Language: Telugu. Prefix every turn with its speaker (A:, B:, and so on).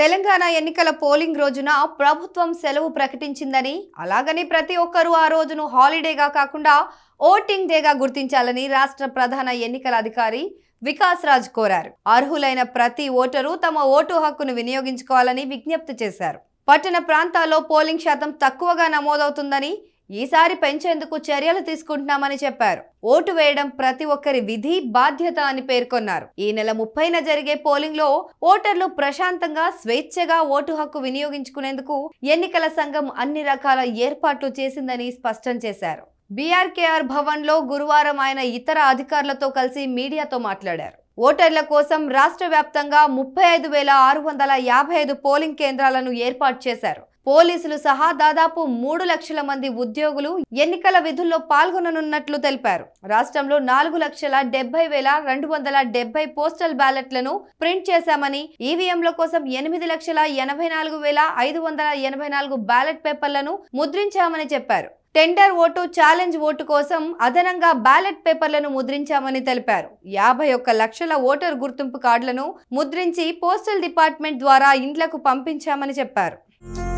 A: తెలంగాణ ఎన్నికల పోలింగ్ రోజున ప్రభుత్వం సెలవు ప్రకటించిందని అలాగని ప్రతి ఒక్కరూ ఆ రోజును హాలిడేగా కాకుండా ఓటింగ్ డేగా గుర్తించాలని రాష్ట్ర ప్రధాన ఎన్నికల అధికారి వికాస్ రాజ్ కోరారు అర్హులైన ప్రతి ఓటరు తమ ఓటు హక్కును వినియోగించుకోవాలని విజ్ఞప్తి చేశారు పట్టణ ప్రాంతాల్లో పోలింగ్ శాతం తక్కువగా నమోదవుతుందని ఈసారి పెంచేందుకు చర్యలు తీసుకుంటున్నామని చెప్పారు ఓటు వేయడం ప్రతి ఒక్కరి విధి బాధ్యత అని పేర్కొన్నారు ఈ నెల ముప్పైన జరిగే పోలింగ్ లో ఓటర్లు ప్రశాంతంగా స్వేచ్ఛగా ఓటు హక్కు వినియోగించుకునేందుకు ఎన్నికల సంఘం అన్ని రకాల ఏర్పాట్లు చేసిందని స్పష్టం చేశారు బీఆర్కేఆర్ భవన్ లో గురువారం ఆయన ఇతర అధికారులతో కలిసి మీడియాతో మాట్లాడారు ఓటర్ల కోసం రాష్ట్ర వ్యాప్తంగా ముప్పై ఐదు వేల ఆరు వందల యాభై ఐదు పోలింగ్ కేంద్రాలను ఏర్పాటు చేశారు పోలీసులు సహా దాదాపు మూడు లక్షల మంది ఉద్యోగులు ఎన్నికల విధుల్లో పాల్గొననున్నట్లు తెలిపారు రాష్ట్రంలో నాలుగు లక్షల డెబ్బై వేల రెండు వందల డెబ్బై పోస్టల్ బ్యాలెట్లను ప్రింట్ చేశామని ఈవీఎంల కోసం ఎనిమిది లక్షల ఎనభై నాలుగు వేల ఐదు వందల ఎనభై నాలుగు బ్యాలెట్ పేపర్లను ముద్రించామని చెప్పారు టెండర్ ఓటు ఛాలెంజ్ ఓటు కోసం అదనంగా బ్యాలెట్ పేపర్లను ముద్రించామని తెలిపారు యాభై ఒక్క లక్షల ఓటర్ గుర్తింపు కార్డులను ముద్రించి పోస్టల్ డిపార్ట్మెంట్ ద్వారా ఇండ్లకు పంపించామని చెప్పారు